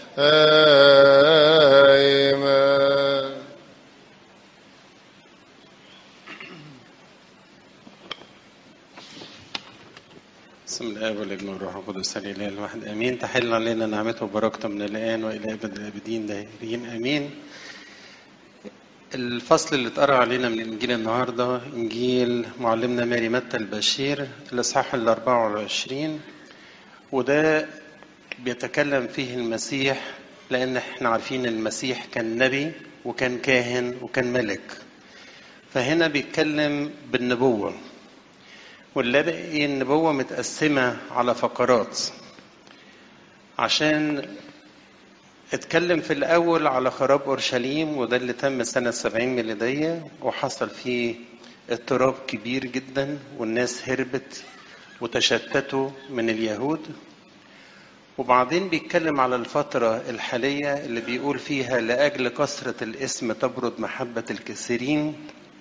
آمين بسم الله والابن والروح القدس الاله الواحد امين تحل علينا نعمته وبركته من الان والى ابد الابدين داهرين امين الفصل اللي اتقرا علينا من انجيل النهارده انجيل معلمنا ماري متى البشير الاصحاح ال 24 وده بيتكلم فيه المسيح لان احنا عارفين المسيح كان نبي وكان كاهن وكان ملك فهنا بيتكلم بالنبوه ونلاقي النبوة متقسمة على فقرات عشان اتكلم في الأول على خراب أورشليم وده اللي تم سنة 70 ميلادية وحصل فيه اضطراب كبير جدا والناس هربت وتشتتوا من اليهود وبعدين بيتكلم على الفترة الحالية اللي بيقول فيها لأجل كثرة الاسم تبرد محبة الكثيرين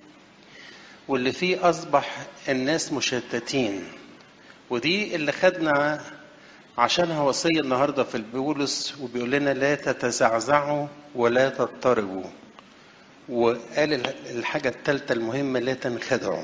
واللي فيه أصبح الناس مشتتين ودي اللي خدنا عشانها وصية النهاردة في البولس وبيقول لنا لا تتزعزعوا ولا تضطربوا وقال الحاجة الثالثة المهمة لا تنخدعوا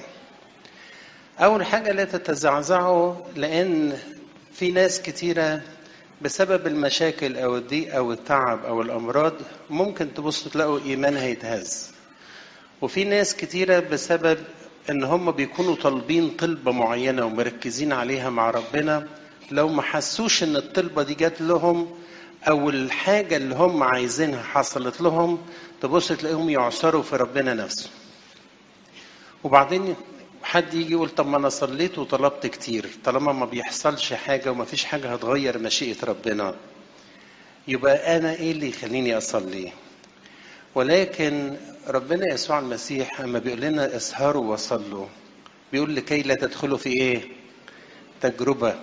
أول حاجة لا تتزعزعوا لأن في ناس كتيرة بسبب المشاكل أو الضيق أو التعب أو الأمراض ممكن تبصوا تلاقوا إيمانها يتهز وفي ناس كتيرة بسبب ان هم بيكونوا طالبين طلبة معينة ومركزين عليها مع ربنا لو ما حسوش ان الطلبة دي جات لهم او الحاجة اللي هم عايزينها حصلت لهم تبص تلاقيهم يعصروا في ربنا نفسه وبعدين حد يجي يقول طب ما انا صليت وطلبت كتير طالما ما بيحصلش حاجة وما فيش حاجة هتغير مشيئة ربنا يبقى انا ايه اللي يخليني اصلي ولكن ربنا يسوع المسيح اما بيقول لنا اسهروا وصلوا بيقول لكي لا تدخلوا في ايه تجربه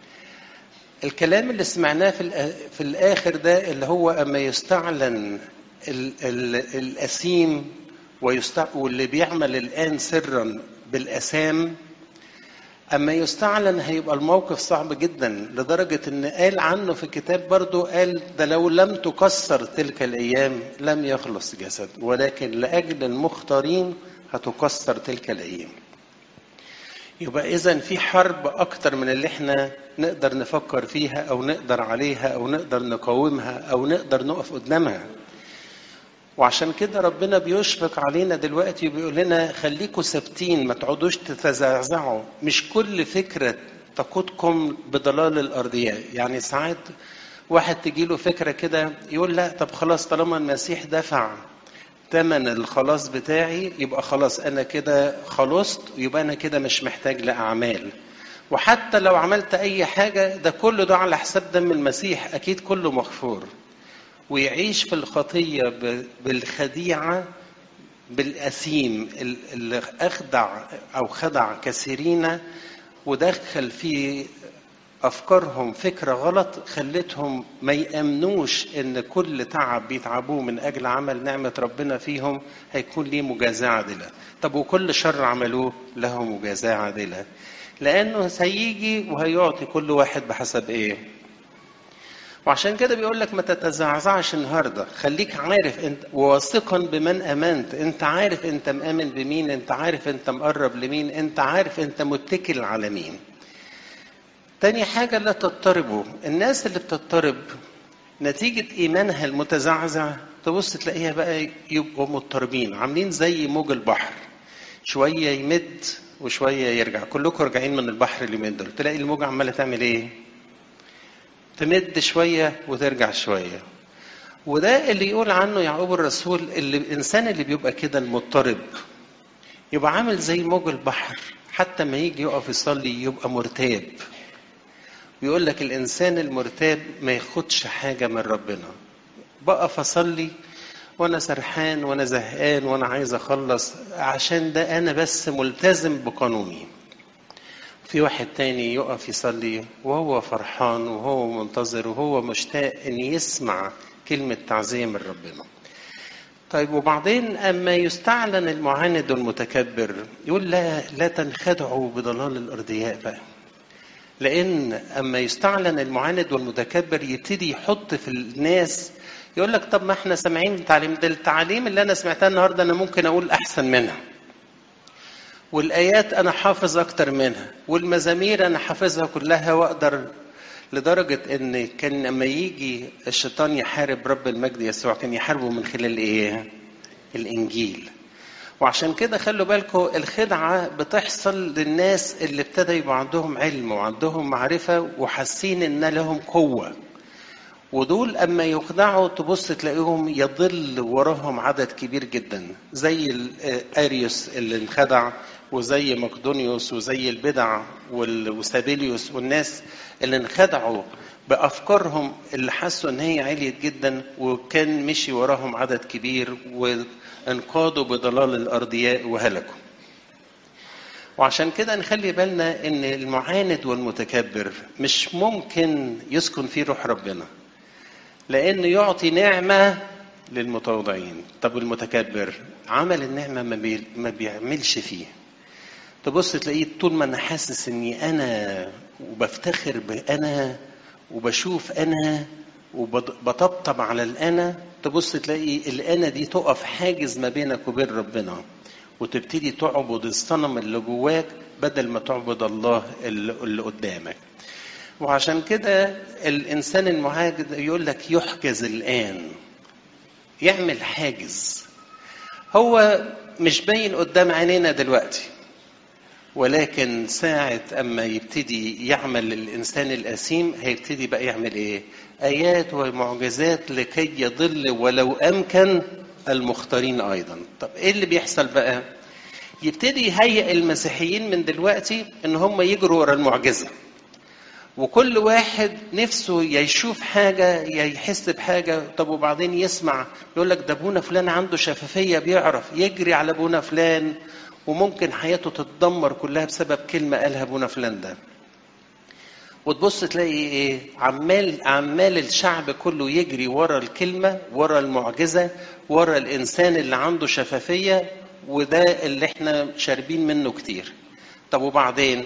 الكلام اللي سمعناه في في الاخر ده اللي هو اما يستعلن ال ال الاسيم ويستع واللي بيعمل الان سرا بالاثام اما يستعلن هيبقى الموقف صعب جدا لدرجه ان قال عنه في الكتاب برضه قال ده لو لم تكسر تلك الايام لم يخلص جسد ولكن لاجل المختارين هتكسر تلك الايام يبقى اذا في حرب اكتر من اللي احنا نقدر نفكر فيها او نقدر عليها او نقدر نقاومها او نقدر نقف قدامها وعشان كده ربنا بيشفق علينا دلوقتي وبيقول لنا خليكم ثابتين ما تقعدوش تتزعزعوا مش كل فكرة تقودكم بضلال الأرضياء يعني ساعات واحد تجيله فكرة كده يقول لا طب خلاص طالما المسيح دفع ثمن الخلاص بتاعي يبقى خلاص أنا كده خلصت يبقى أنا كده مش محتاج لأعمال وحتى لو عملت أي حاجة ده كله ده على حساب دم المسيح أكيد كله مغفور ويعيش في الخطية بالخديعة بالأثيم اللي أخدع أو خدع كثيرين ودخل في أفكارهم فكرة غلط خلتهم ما يأمنوش إن كل تعب بيتعبوه من أجل عمل نعمة ربنا فيهم هيكون ليه مجازاة عادلة طب وكل شر عملوه له مجازاة عادلة لأنه سيجي وهيعطي كل واحد بحسب إيه وعشان كده بيقول لك ما تتزعزعش النهارده خليك عارف انت واثقا بمن امنت انت عارف انت مامن بمين انت عارف انت مقرب لمين انت عارف انت متكل على مين تاني حاجه لا تضطربوا الناس اللي بتضطرب نتيجة إيمانها المتزعزع تبص تلاقيها بقى يبقوا مضطربين عاملين زي موج البحر شوية يمد وشوية يرجع كلكم راجعين من البحر اليومين دول تلاقي الموجة عمالة تعمل إيه؟ تمد شوية وترجع شوية وده اللي يقول عنه يعقوب الرسول اللي الإنسان اللي بيبقى كده المضطرب يبقى عامل زي موج البحر حتى ما يجي يقف يصلي يبقى مرتاب ويقول لك الإنسان المرتاب ما ياخدش حاجة من ربنا بقف أصلي وأنا سرحان وأنا زهقان وأنا عايز أخلص عشان ده أنا بس ملتزم بقانوني في واحد تاني يقف يصلي وهو فرحان وهو منتظر وهو مشتاق ان يسمع كلمة تعزية من ربنا طيب وبعدين اما يستعلن المعاند والمتكبر يقول لا لا تنخدعوا بضلال الارضياء بقى لان اما يستعلن المعاند والمتكبر يبتدي يحط في الناس يقول لك طب ما احنا سامعين التعليم ده التعليم اللي انا سمعتها النهارده انا ممكن اقول احسن منها والايات انا حافظ اكتر منها والمزامير انا حافظها كلها واقدر لدرجة إن كان لما يجي الشيطان يحارب رب المجد يسوع كان يحاربه من خلال إيه؟ الإنجيل. وعشان كده خلوا بالكم الخدعة بتحصل للناس اللي ابتدى يبقى عندهم علم وعندهم معرفة وحاسين إن لهم قوة. ودول اما يخدعوا تبص تلاقيهم يضل وراهم عدد كبير جدا زي اريوس اللي انخدع وزي مقدونيوس وزي البدع وسابيليوس والناس اللي انخدعوا بافكارهم اللي حسوا ان هي عليت جدا وكان مشي وراهم عدد كبير وانقادوا بضلال الارضياء وهلكوا وعشان كده نخلي بالنا ان المعاند والمتكبر مش ممكن يسكن فيه روح ربنا لانه يعطي نعمه للمتواضعين طب المتكبر عمل النعمه ما, بي... ما بيعملش فيه تبص تلاقيه طول ما انا حاسس اني انا وبفتخر بانا وبشوف انا وبطبطب على الانا تبص تلاقي الانا دي تقف حاجز ما بينك وبين ربنا وتبتدي تعبد الصنم اللي جواك بدل ما تعبد الله اللي قدامك وعشان كده الانسان المعاجد يقول لك يحجز الان يعمل حاجز هو مش باين قدام عينينا دلوقتي ولكن ساعة أما يبتدي يعمل الإنسان الأثيم هيبتدي بقى يعمل إيه؟ آيات ومعجزات لكي يضل ولو أمكن المختارين أيضا. طب إيه اللي بيحصل بقى؟ يبتدي يهيئ المسيحيين من دلوقتي إن هم يجروا ورا المعجزة. وكل واحد نفسه يا يشوف حاجة يا يحس بحاجة طب وبعدين يسمع يقول لك ده ابونا فلان عنده شفافية بيعرف يجري على ابونا فلان وممكن حياته تتدمر كلها بسبب كلمة قالها ابونا فلان ده وتبص تلاقي ايه عمال عمال الشعب كله يجري ورا الكلمة ورا المعجزة ورا الإنسان اللي عنده شفافية وده اللي احنا شاربين منه كتير طب وبعدين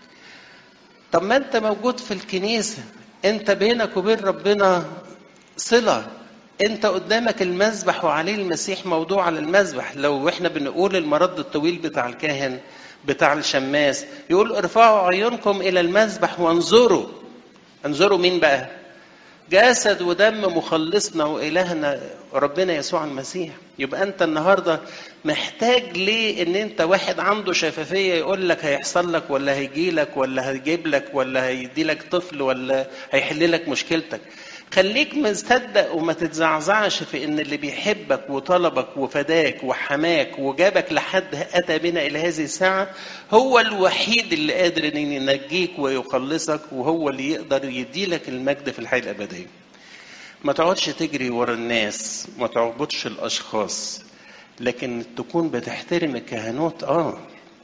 طب ما انت موجود في الكنيسة انت بينك وبين ربنا صلة انت قدامك المذبح وعليه المسيح موضوع على المذبح لو احنا بنقول المرد الطويل بتاع الكاهن بتاع الشماس يقول ارفعوا عيونكم الى المذبح وانظروا انظروا مين بقى جسد ودم مخلصنا والهنا ربنا يسوع المسيح يبقى انت النهارده محتاج ليه ان انت واحد عنده شفافيه يقول لك هيحصل لك ولا هيجي لك ولا هيجيب لك ولا هيدي لك طفل ولا هيحل لك مشكلتك خليك مصدق وما تتزعزعش في ان اللي بيحبك وطلبك وفداك وحماك وجابك لحد اتى بنا الى هذه الساعه هو الوحيد اللي قادر ان ينجيك ويخلصك وهو اللي يقدر يديلك المجد في الحياه الابديه. ما تقعدش تجري ورا الناس ما تعبدش الاشخاص لكن تكون بتحترم الكهنوت اه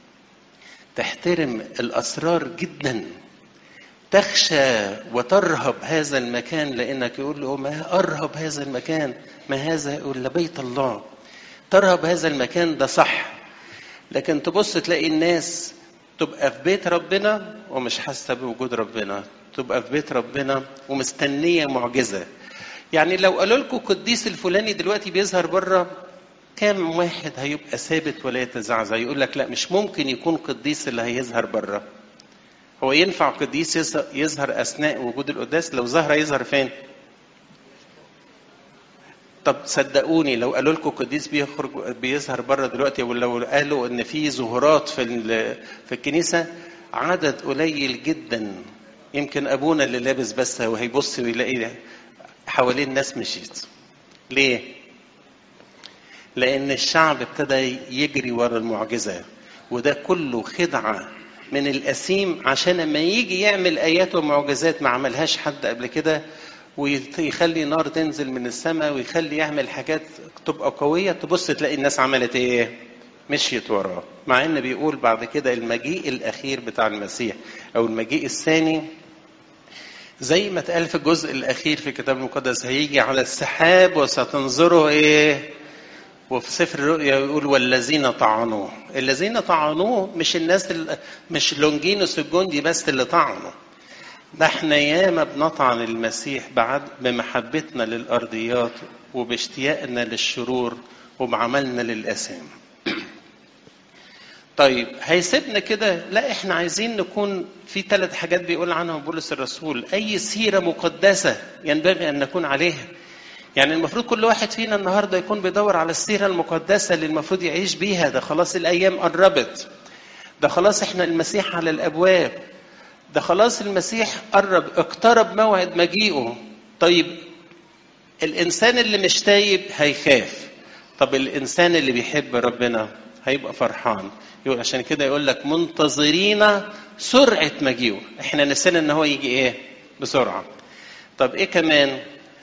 تحترم الاسرار جدا تخشى وترهب هذا المكان لانك يقول له ما ارهب هذا المكان ما هذا يقول لبيت الله ترهب هذا المكان ده صح لكن تبص تلاقي الناس تبقى في بيت ربنا ومش حاسه بوجود ربنا تبقى في بيت ربنا ومستنيه معجزه يعني لو قالوا لكم قديس الفلاني دلوقتي بيظهر بره كام واحد هيبقى ثابت ولا يتزعزع يقول لك لا مش ممكن يكون قديس اللي هيظهر بره هو ينفع قديس يظهر اثناء وجود القداس لو ظهر يظهر فين طب صدقوني لو قالوا لكم قديس بيخرج بيظهر بره دلوقتي ولو قالوا ان في ظهورات في في الكنيسه عدد قليل جدا يمكن ابونا اللي لابس بس وهيبص ويلاقي حواليه الناس مشيت ليه لان الشعب ابتدى يجري ورا المعجزه وده كله خدعه من الأثيم عشان لما يجي يعمل آيات ومعجزات ما عملهاش حد قبل كده ويخلي نار تنزل من السماء ويخلي يعمل حاجات تبقى قوية تبص تلاقي الناس عملت ايه؟ مشيت وراه مع ان بيقول بعد كده المجيء الاخير بتاع المسيح او المجيء الثاني زي ما اتقال في الجزء الاخير في الكتاب المقدس هيجي على السحاب وستنظروا ايه وفي سفر الرؤيا يقول والذين طعنوه الذين طعنوه مش الناس اللي مش لونجينوس الجندي بس اللي طعنوا ده احنا ياما بنطعن المسيح بعد بمحبتنا للارضيات وباشتياقنا للشرور وبعملنا للاثام طيب هيسيبنا كده لا احنا عايزين نكون في ثلاث حاجات بيقول عنهم بولس الرسول اي سيره مقدسه ينبغي ان نكون عليها يعني المفروض كل واحد فينا النهارده يكون بيدور على السيره المقدسه اللي المفروض يعيش بيها ده خلاص الايام قربت ده خلاص احنا المسيح على الابواب ده خلاص المسيح قرب اقترب موعد مجيئه طيب الانسان اللي مش تايب هيخاف طب الانسان اللي بيحب ربنا هيبقى فرحان يقول عشان كده يقول لك منتظرين سرعه مجيئه احنا نسينا ان هو يجي ايه بسرعه طب ايه كمان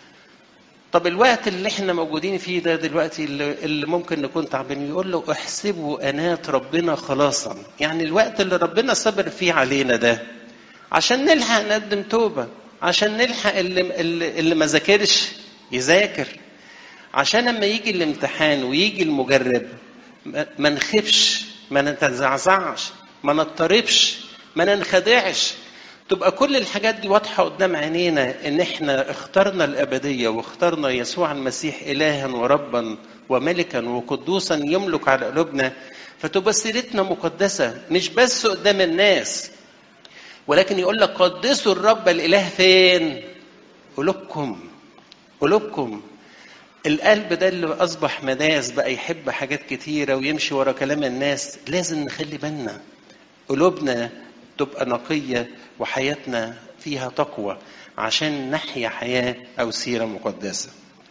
طب الوقت اللي احنا موجودين فيه ده دلوقتي اللي, اللي ممكن نكون تعبانين يقول له احسبوا انات ربنا خلاصا يعني الوقت اللي ربنا صبر فيه علينا ده عشان نلحق نقدم توبه عشان نلحق اللي اللي, اللي ما ذاكرش يذاكر عشان لما يجي الامتحان ويجي المجرب ما نخفش ما نتزعزعش ما نضطربش ما ننخدعش تبقى كل الحاجات دي واضحه قدام عينينا ان احنا اخترنا الابديه واخترنا يسوع المسيح الها وربا وملكا وقدوسا يملك على قلوبنا فتبقى سيرتنا مقدسه مش بس قدام الناس ولكن يقول لك قدسوا الرب الاله فين؟ قلوبكم قلوبكم القلب ده اللي اصبح مداس بقى يحب حاجات كتيره ويمشي ورا كلام الناس لازم نخلي بالنا قلوبنا تبقى نقيه وحياتنا فيها تقوى عشان نحيا حياه او سيره مقدسه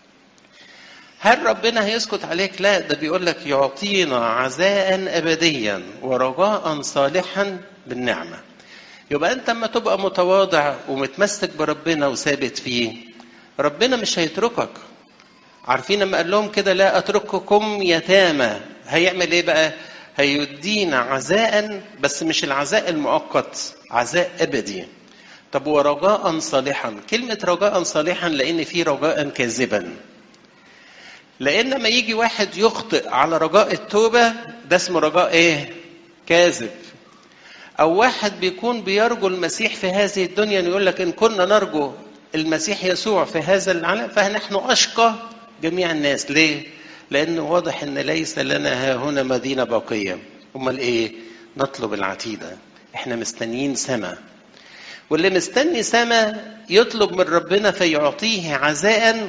هل ربنا هيسكت عليك لا ده بيقول لك يعطينا عزاء ابديا ورجاء صالحا بالنعمه يبقى انت اما تبقى متواضع ومتمسك بربنا وثابت فيه ربنا مش هيتركك عارفين لما قال لهم كده لا اترككم يتامى هيعمل ايه بقى هيدينا عزاء بس مش العزاء المؤقت عزاء ابدي طب ورجاء صالحا كلمة رجاء صالحا لأن في رجاء كاذبا لأن لما يجي واحد يخطئ على رجاء التوبة ده اسمه رجاء ايه كاذب أو واحد بيكون بيرجو المسيح في هذه الدنيا يقول لك إن كنا نرجو المسيح يسوع في هذا العالم فنحن أشقى جميع الناس ليه؟ لأنه واضح أن ليس لنا ها هنا مدينة باقية أمال إيه؟ نطلب العتيدة إحنا مستنيين سما واللي مستني سما يطلب من ربنا فيعطيه عزاء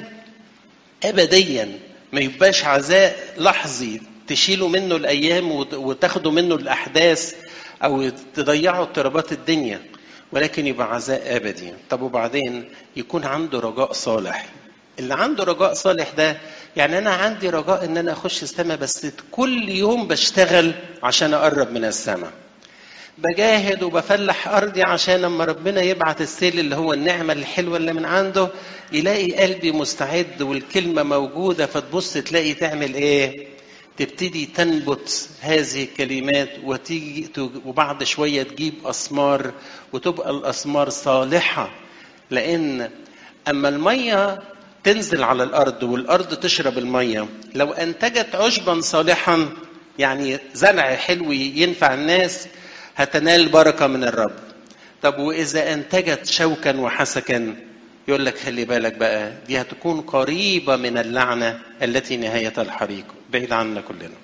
أبديا ما يبقاش عزاء لحظي تشيلوا منه الأيام وتاخدوا منه الأحداث أو تضيعوا اضطرابات الدنيا ولكن يبقى عزاء أبدي طب وبعدين يكون عنده رجاء صالح اللي عنده رجاء صالح ده يعني انا عندي رجاء ان انا اخش السماء بس كل يوم بشتغل عشان اقرب من السماء بجاهد وبفلح ارضي عشان لما ربنا يبعت السيل اللي هو النعمه الحلوه اللي من عنده يلاقي قلبي مستعد والكلمه موجوده فتبص تلاقي تعمل ايه تبتدي تنبت هذه الكلمات وتيجي وبعد شويه تجيب اسمار وتبقى الاسمار صالحه لان اما الميه تنزل على الارض والارض تشرب الميه لو انتجت عشبا صالحا يعني زرع حلو ينفع الناس هتنال بركه من الرب طب واذا انتجت شوكا وحسكا يقول لك خلي بالك بقى دي هتكون قريبه من اللعنه التي نهايتها الحريق بعيد عنا كلنا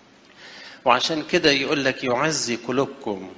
وعشان كده يقول لك يعزي قلوبكم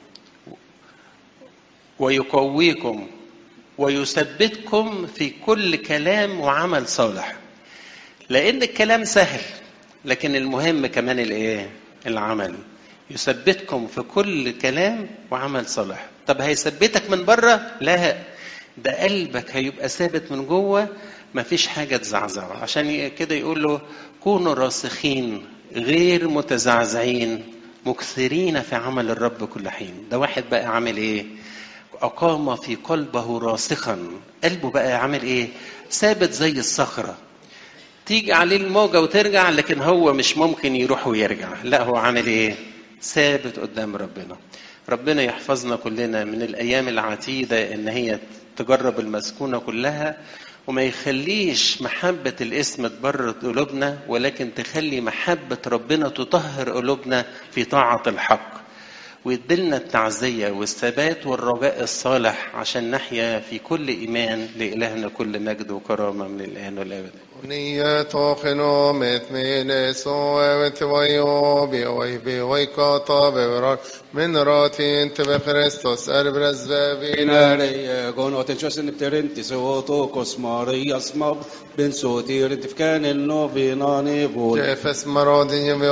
ويقويكم ويثبتكم في كل كلام وعمل صالح لان الكلام سهل لكن المهم كمان الايه العمل يثبتكم في كل كلام وعمل صالح طب هيثبتك من بره لا ده قلبك هيبقى ثابت من جوه مفيش حاجه تزعزعه عشان كده يقول له كونوا راسخين غير متزعزعين مكثرين في عمل الرب كل حين ده واحد بقى عامل ايه أقام في قلبه راسخا قلبه بقى عامل إيه ثابت زي الصخرة تيجي عليه الموجة وترجع لكن هو مش ممكن يروح ويرجع لا هو عامل إيه ثابت قدام ربنا ربنا يحفظنا كلنا من الأيام العتيدة إن هي تجرب المسكونة كلها وما يخليش محبة الاسم تبرد قلوبنا ولكن تخلي محبة ربنا تطهر قلوبنا في طاعة الحق ويدلنا التعزية والثبات والرجاء الصالح عشان نحيا في كل إيمان لإلهنا كل مجد وكرامة من الآن والأبد نية خنومت من سوء وتويو بيوي بيوي كاتا ببرار من راتي انت بخريستوس اربرز بابين Inare con otenčiosin pterenti se otokos Marijas mab ben sotir tifkan el novinani bol جيفس مرادين